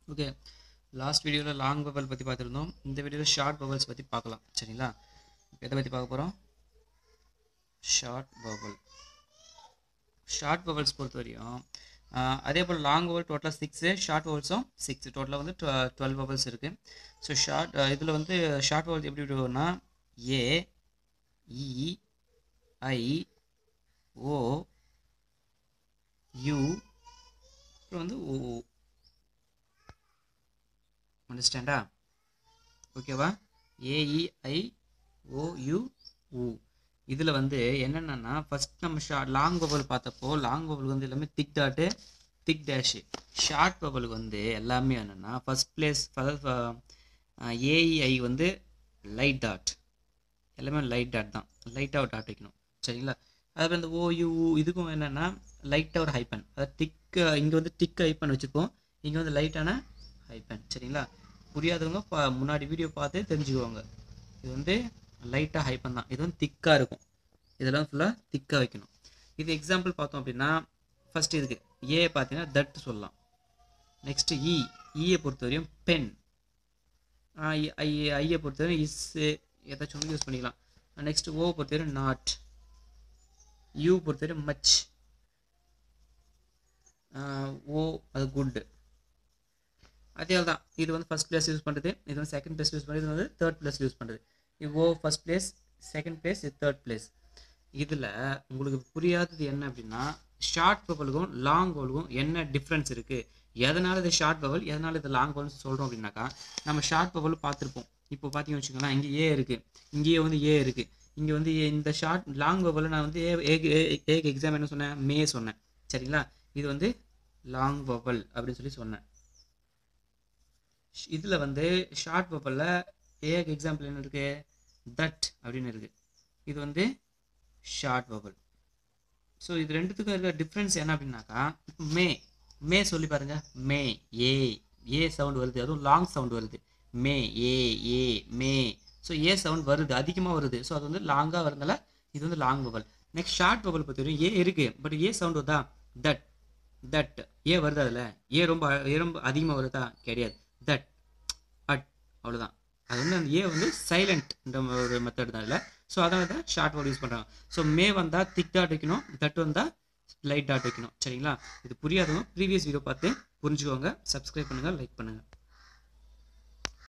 okay last வீடியோவில் long bubble பற்றி பார்த்துருந்தோம் இந்த வீடியோவில் ஷார்ட் பபல்ஸ் பற்றி பார்க்கலாம் சரிங்களா எதை பற்றி பார்க்க போகிறோம் ஷார்ட் பபல் ஷார்ட் பபல்ஸ் பொறுத்த வரையும் ஆஹ், அதே போல் லாங் பபல் டோட்டலாக சிக்ஸு ஷார்ட் பபல்ஸும் சிக்ஸ் டோட்டலாக வந்து டுவெல் பபல்ஸ் இருக்குது ஸோ ஷார்ட் இதில் வந்து ஷார்ட் பபல்ஸ் எப்படி எப்படி வரும்னா ஏ இ ஐ ஓ யூ அப்புறம் வந்து ஓ அண்டர்ஸ்டாண்டா ஓகேவா ஏஇஐ ஓயு ஊ இதில் வந்து என்னென்னா ஃபஸ்ட் நம்ம ஷா லாங் பபல் பார்த்தப்போ லாங் பபலுக்கு வந்து எல்லாமே thick dot thick dash short பபலுக்கு வந்து எல்லாமே என்னென்னா ஃபஸ்ட் பிளேஸ் ஏஇஐ வந்து லைட் டாட் எல்லாமே லைட் டாட் தான் லைட்டாக ஒரு டாட் வைக்கணும் சரிங்களா அதுக்கப்புறம் இந்த ஓயு இதுக்கும் என்னென்னா லைட்டாக ஒரு ஹைப்பன் அதாவது திக் இங்கே வந்து திக் ஹைப்பன் வச்சுருப்போம் இங்கே வந்து லைட்டான ஹைப்பன் சரிங்களா புரியாதவங்க பா முன்னாடி வீடியோ பார்த்து தெரிஞ்சுக்குவாங்க இது வந்து லைட்டாக ஹைப்பன் தான் இது வந்து திக்காக இருக்கும் இதெல்லாம் ஃபுல்லாக திக்காக வைக்கணும் இது எக்ஸாம்பிள் பார்த்தோம் அப்படின்னா ஃபஸ்ட் இதுக்கு ஏ பார்த்தீங்கன்னா தட் சொல்லலாம் நெக்ஸ்ட்டு இ ஈயை பொறுத்தவரையும் பென் ஐ ஐயை பொறுத்தவரையும் இஸ் ஏதாச்சும் ஒன்று யூஸ் பண்ணிக்கலாம் நெக்ஸ்ட் ஓ பொறுத்தவரையும் நாட் யூ பொறுத்தவரையும் மச் ஓ அது குட் அதே தான் இது வந்து ஃபஸ்ட் பிளேஸ் யூஸ் பண்ணுறது இது வந்து செகண்ட் பிளேஸ் யூஸ் பண்ணுறது இது வந்து தேர்ட் பிளேஸ் யூஸ் பண்ணுறது இது O first place second place இது தேர்ட் பிளேஸ் இதில் உங்களுக்கு புரியாதது என்ன அப்படின்னா ஷார்ட் பபலுக்கும் லாங் பபலுக்கும் என்ன டிஃப்ரென்ஸ் இருக்குது எதனால் இது ஷார்ட் பபல் எதனால் இது லாங் பபல்னு சொல்கிறோம் அப்படின்னாக்கா நம்ம ஷார்ட் பபல் பார்த்துருப்போம் இப்போ பார்த்தீங்கன்னு வச்சுக்கோங்களேன் இங்கே ஏ இருக்குது இங்கேயே வந்து ஏ இருக்குது இங்கே வந்து A- இந்த ஷார்ட் லாங் பபலில் நான் வந்து ஏ ஏக்கு எக்ஸாம் என்ன சொன்னேன் மே சொன்னேன் சரிங்களா இது வந்து லாங் பபல் அப்படின்னு சொல்லி சொன்னேன் இதில் வந்து ஷார்ட் பபலில் ஏக்கு எக்ஸாம்பிள் என்ன இருக்குது தட் அப்படின்னு இருக்குது இது வந்து ஷார்ட் பபல் ஸோ இது ரெண்டுத்துக்கும் இருக்கிற டிஃப்ரென்ஸ் என்ன அப்படின்னாக்கா இப்போ மே மே சொல்லி பாருங்க மே ஏ ஏ சவுண்ட் வருது அதுவும் லாங் சவுண்ட் வருது மே ஏ ஏ மே ஸோ ஏ சவுண்ட் வருது அதிகமாக வருது ஸோ அது வந்து லாங்காக வரதுனால இது வந்து long bubble next short bubble பற்றி வரையும் ஏ இருக்கு பட் ஏ சவுண்ட் வருதா தட் தட் ஏ வருது அதில் ஏ ரொம்ப ஏ ரொம்ப அதிகமாக வருதா கிடையாது தட் அட் அவ்வளோதான் அது வந்து அந்த ஏ வந்து சைலண்ட் ஒரு மெத்தட் தான் இல்லை ஸோ அதனால தான் ஷார்ட் வேர்ட் யூஸ் பண்ணுறாங்க ஸோ மே வந்தால் திக் டாட் வைக்கணும் தட் வந்தால் லைட் டாட் வைக்கணும் சரிங்களா இது புரியாதவங்க ப்ரீவியஸ் வீடியோ பார்த்து புரிஞ்சுக்கோங்க சப்ஸ்கிரைப் பண்ணுங்கள் லைக் பண்ணுங்கள்